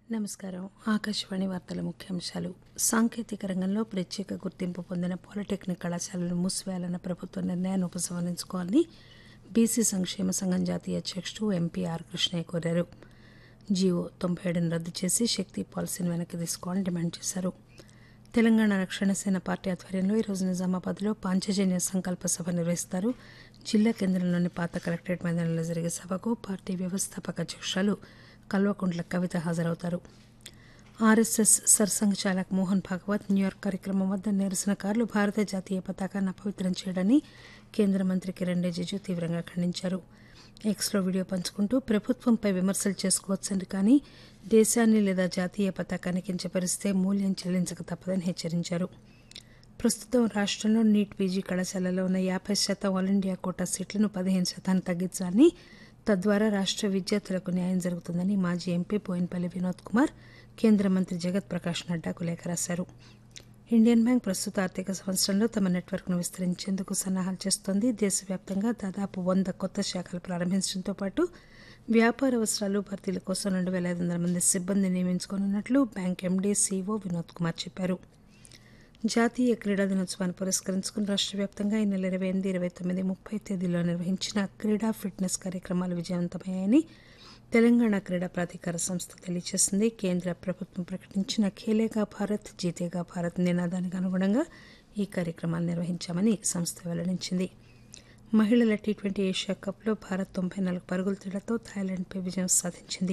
నమస్కారం ఆకాశవాణి వార్తల ముఖ్యాంశాలు సాంకేతిక రంగంలో ప్రత్యేక గుర్తింపు పొందిన పాలిటెక్నిక్ కళాశాలలను మూసివేయాలన్న ప్రభుత్వ నిర్ణయాన్ని ఉపసంహరించుకోవాలని బీసీ సంక్షేమ సంఘం జాతీయ అధ్యక్షుడు ఎంపీ ఆర్ కృష్ణయ్య కోరారు జీవో తొంభై ఏడును రద్దు చేసి శక్తి పాలసీని వెనక్కి తీసుకోవాలని డిమాండ్ చేశారు తెలంగాణ రక్షణ సేన పార్టీ ఆధ్వర్యంలో ఈరోజు నిజామాబాద్లో పాంచజన్య సంకల్ప సభ నిర్వహిస్తారు జిల్లా కేంద్రంలోని పాత కలెక్టరేట్ మైదానంలో జరిగే సభకు పార్టీ వ్యవస్థాపక అధ్యక్షురాలు కల్వకుంట్ల కవిత హాజరవుతారు ఆర్ఎస్ఎస్ సర్సంఘచాలక్ మోహన్ భాగవత్ న్యూయార్క్ కార్యక్రమం వద్ద నిరసనకారులు భారత జాతీయ పతాకాన్ని అపవిత్రం చేయడాన్ని కేంద్ర మంత్రి కిరణ్ రిజిజు తీవ్రంగా ఖండించారు ఎక్స్లో వీడియో పంచుకుంటూ ప్రభుత్వంపై విమర్శలు చేసుకోవచ్చని కానీ దేశాన్ని లేదా జాతీయ పతాకాన్ని కించపరిస్తే మూల్యం చెల్లించక తప్పదని హెచ్చరించారు ప్రస్తుతం రాష్ట్రంలో నీట్ పీజీ కళాశాలలో ఉన్న యాభై శాతం ఆల్ ఇండియా కోటా సీట్లను పదిహేను శాతానికి తగ్గించాలని తద్వారా రాష్ట్ర విద్యార్థులకు న్యాయం జరుగుతుందని మాజీ ఎంపీ బోయినపల్లి వినోద్ కుమార్ కేంద్ర మంత్రి జగత్ ప్రకాష్ నడ్డాకు లేఖ రాశారు ఇండియన్ బ్యాంక్ ప్రస్తుత ఆర్థిక సంవత్సరంలో తమ నెట్వర్క్ను విస్తరించేందుకు సన్నాహాలు చేస్తోంది దేశవ్యాప్తంగా దాదాపు వంద కొత్త శాఖలు ప్రారంభించడంతో పాటు వ్యాపార అవసరాలు భర్తీల కోసం రెండు వేల ఐదు వందల మంది సిబ్బంది నియమించుకోనున్నట్లు bank MD CEO Vinod Kumar చెప్పారు జాతీయ క్రీడా దినోత్సవాన్ని పురస్కరించుకుని రాష్ట్ర వ్యాప్తంగా ఈ నెల ఇరవై ఎనిమిది ఇరవై తొమ్మిది ముప్పై తేదీల్లో నిర్వహించిన క్రీడా ఫిట్నెస్ కార్యక్రమాలు విజయవంతమయ్యాయని తెలంగాణ క్రీడా ప్రాధికార సంస్థ తెలియజేసింది కేంద్ర ప్రభుత్వం ప్రకటించిన ఖేలేగా భారత్ జీతేగా భారత్ నినాదానికి అనుగుణంగా ఈ కార్యక్రమాలు నిర్వహించామని సంస్థ వెల్లడించింది మహిళల టీ ట్వంటీ ఏషియా కప్లో భారత్ తొంభై నాలుగు పరుగుల తేడాతో థాయిలాండ్పై విజయం సాధించింది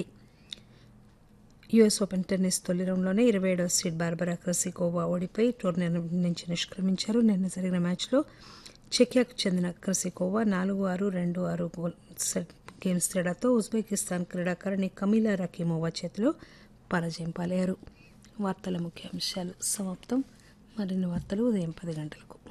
యుఎస్ ఓపెన్ టెన్నిస్ తొలి రౌండ్లోనే ఇరవై ఏడవ సీడ్ బార్బరా క్రసికోవా ఓడిపోయి టోర్నీ నుంచి నిష్క్రమించారు నిన్న జరిగిన మ్యాచ్లో చెకియాకు చెందిన క్రసికోవా నాలుగు ఆరు రెండు ఆరు గోల్ సెట్ గేమ్స్ తేడాతో ఉజ్బెకిస్తాన్ క్రీడాకారిణి కమీలా రకీమోవా చేతిలో పరాజయం పాలయ్యారు వార్తల ముఖ్యాంశాలు సమాప్తం మరిన్ని వార్తలు ఉదయం పది గంటలకు